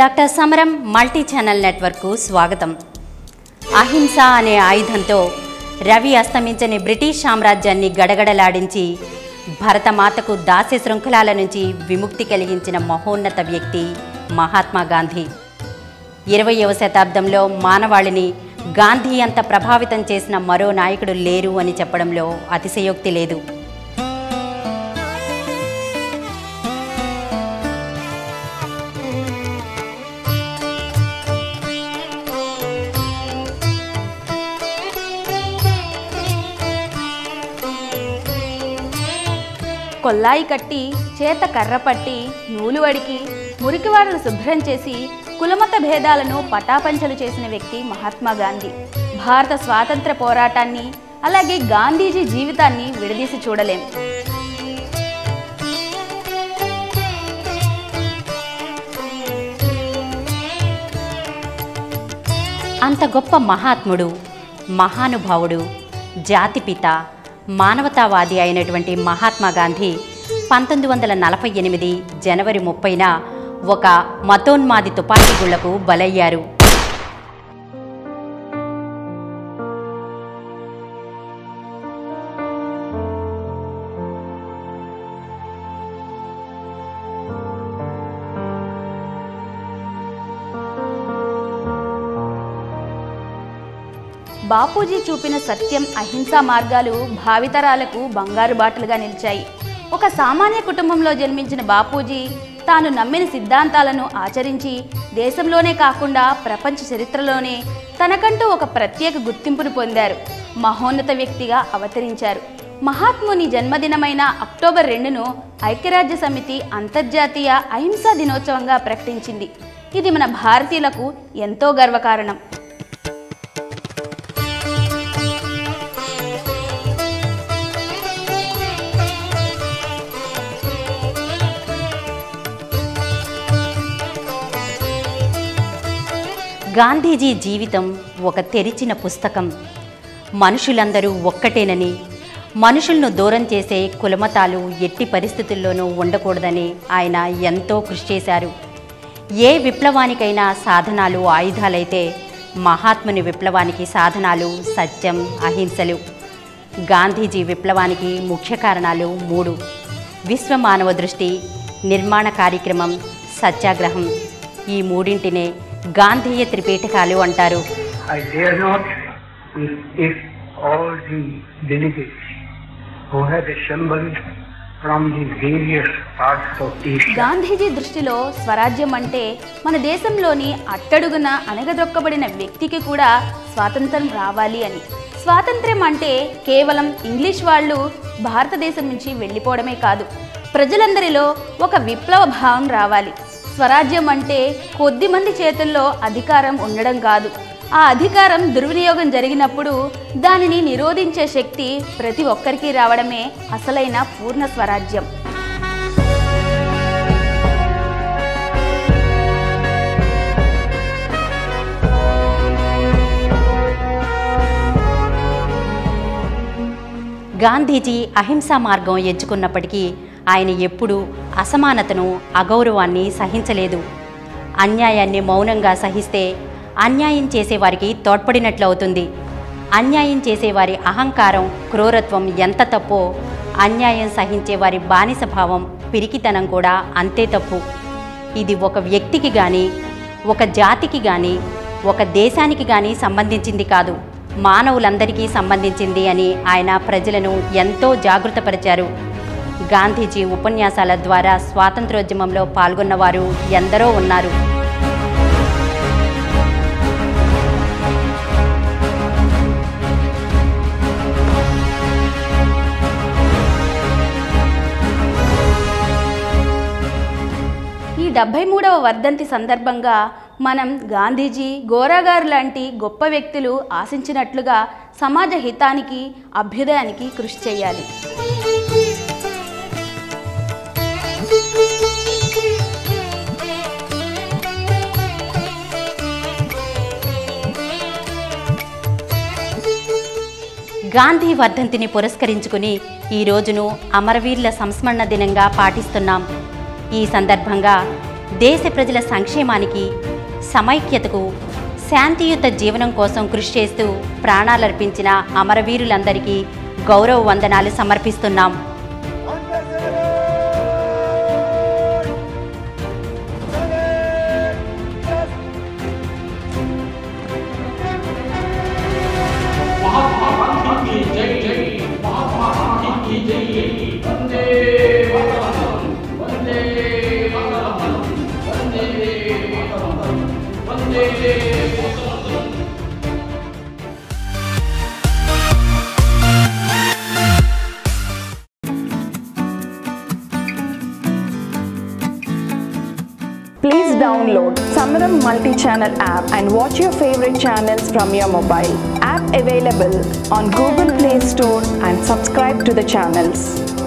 Doctor సమరం multi channel నెట్వర్క్కు స్వాగతం అహింస అనే ఆయుధంతో రవి అస్తమించని బ్రిటిష్ సామ్రాజ్యాన్ని గడగడలాడించి భరతమాతకు దాస్య శృంఖలాల నుంచి విముక్తి కలిగించిన మహోన్నత వ్యక్తి మహాత్మా గాంధీ ఇరవయవ శతాబ్దంలో మానవాళిని గాంధీ అంత ప్రభావితం చేసిన మరో నాయకుడు లేరు అని చెప్పడంలో అతిశయోక్తి లేదు కొల్లాయి కట్టి చేత కర్ర పట్టి నూలు వడికి మురికివాడలు శుభ్రం చేసి కులమత భేదాలను పటాపంచలు చేసిన వ్యక్తి మహాత్మా గాంధీ భారత స్వాతంత్ర పోరాటాన్ని అలాగే గాంధీజీ జీవితాన్ని విడదీసి చూడలేం అంత గొప్ప మహాత్ముడు మహానుభావుడు జాతిపిత మానవతావాది అయినటువంటి మహాత్మా గాంధీ పంతొమ్మిది వందల నలభై ఎనిమిది జనవరి ముప్పైన ఒక మతోన్మాది తుపాకీ గుళ్లకు బలయ్యారు బాపూజీ చూపిన సత్యం అహింసా మార్గాలు భావితరాలకు బంగారు బాటలుగా నిలిచాయి ఒక సామాన్య కుటుంబంలో జన్మించిన బాపూజీ తాను నమ్మిన సిద్ధాంతాలను ఆచరించి దేశంలోనే కాకుండా ప్రపంచ చరిత్రలోనే తనకంటూ ఒక ప్రత్యేక గుర్తింపును పొందారు మహోన్నత వ్యక్తిగా అవతరించారు మహాత్ముని జన్మదినమైన అక్టోబర్ రెండును ఐక్యరాజ్య సమితి అంతర్జాతీయ అహింసా దినోత్సవంగా ప్రకటించింది ఇది మన భారతీయులకు ఎంతో గర్వకారణం గాంధీజీ జీవితం ఒక తెరిచిన పుస్తకం మనుషులందరూ ఒక్కటేనని మనుషులను దూరం చేసే కులమతాలు ఎట్టి పరిస్థితుల్లోనూ ఉండకూడదని ఆయన ఎంతో కృషి చేశారు ఏ విప్లవానికైనా సాధనాలు ఆయుధాలైతే మహాత్ముని విప్లవానికి సాధనాలు సత్యం అహింసలు గాంధీజీ విప్లవానికి ముఖ్య కారణాలు మూడు విశ్వమానవ దృష్టి నిర్మాణ కార్యక్రమం సత్యాగ్రహం ఈ మూడింటినే గాంధీయ త్రిపీఠకాలు అంటారు I dare not, if, if all the delegates who have assembled from the various parts of Asia Gandhiji దృష్టిలో స్వరాజ్యం అంటే మన దేశంలోని అట్టడుగున అణగదొక్కబడిన వ్యక్తికి కూడా స్వాతంత్రం రావాలి అని స్వాతంత్ర్యం అంటే కేవలం ఇంగ్లీష్ వాళ్ళు భారతదేశం నుంచి వెళ్ళిపోవడమే కాదు ప్రజలందరిలో ఒక విప్లవ భావం రావాలి స్వరాజ్యం అంటే కొద్ది మంది చేతుల్లో అధికారం ఉండడం కాదు ఆ అధికారం దుర్వినియోగం జరిగినప్పుడు దానిని నిరోధించే శక్తి ప్రతి ఒక్కరికి రావడమే అసలైన పూర్ణ స్వరాజ్యం గాంధీజీ అహింసా మార్గం ఎంచుకున్నప్పటికీ ఆయన ఎప్పుడూ అసమానతను అగౌరవాన్ని సహించలేదు అన్యాయాన్ని మౌనంగా సహిస్తే అన్యాయం చేసేవారికి తోడ్పడినట్లు అవుతుంది అన్యాయం చేసేవారి అహంకారం క్రూరత్వం ఎంత తప్పో అన్యాయం సహించే వారి బానిస భావం పిరికితనం కూడా అంతే తప్పు ఇది ఒక వ్యక్తికి కానీ ఒక జాతికి కానీ ఒక దేశానికి కానీ సంబంధించింది కాదు మానవులందరికీ సంబంధించింది అని ఆయన ప్రజలను ఎంతో జాగృతపరిచారు గాంధీజీ ఉపన్యాసాల ద్వారా స్వాతంత్రోద్యమంలో పాల్గొన్నవారు ఎందరో ఉన్నారు ఈ డెబ్భై మూడవ వర్ధంతి సందర్భంగా మనం గాంధీజీ గోరాగారు లాంటి గొప్ప వ్యక్తులు ఆశించినట్లుగా సమాజ హితానికి అభ్యుదయానికి కృషి చేయాలి గాంధీ వర్ధంతిని పురస్కరించుకుని ఈ రోజును అమరవీరుల సంస్మరణ దినంగా పాటిస్తున్నాం ఈ సందర్భంగా దేశ ప్రజల సంక్షేమానికి సమైక్యతకు శాంతియుత జీవనం కోసం కృషి చేస్తూ ప్రాణాలర్పించిన అమరవీరులందరికీ గౌరవ వందనాలు సమర్పిస్తున్నాం महात्मा गांधी की जय जय महात्मा गांधी की जय वंदे मातरम वंदे मातरम वंदे मातरम वंदे मातरम Please download Samaram multi-channel app and watch your favorite channels from your mobile. App available on Google Play Store and subscribe to the channels.